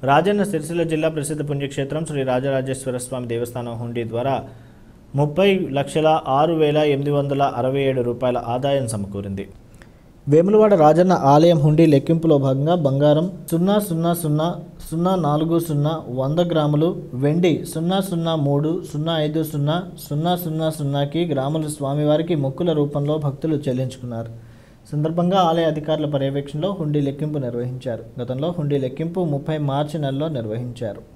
రాజన్న సిరిసిల్ల జిల్లా ప్రసిద్ధ పుణ్యక్షేత్రం శ్రీ రాజరాజేశ్వర స్వామి దేవస్థానం హుండీ ద్వారా ముప్పై లక్షల ఆరు వేల ఎనిమిది వందల అరవై ఏడు రూపాయల ఆదాయం సమకూరింది వేములవాడ రాజన్న ఆలయం హుండీ లెక్కింపులో భాగంగా బంగారం సున్నా సున్నా సున్నా సున్నా నాలుగు సున్నా వంద గ్రాములు వెండి సున్నా సున్నా మూడు సున్నా ఐదు సున్నా సున్నా సున్నా సున్నాకి గ్రాములు స్వామివారికి మొక్కుల రూపంలో భక్తులు చెల్లించుకున్నారు సందర్భంగా ఆలయ అధికారుల పర్యవేక్షణలో హుండీ లెక్కింపు నిర్వహించారు గతంలో హుండీ లెక్కింపు ముప్పై మార్చి నెలలో నిర్వహించారు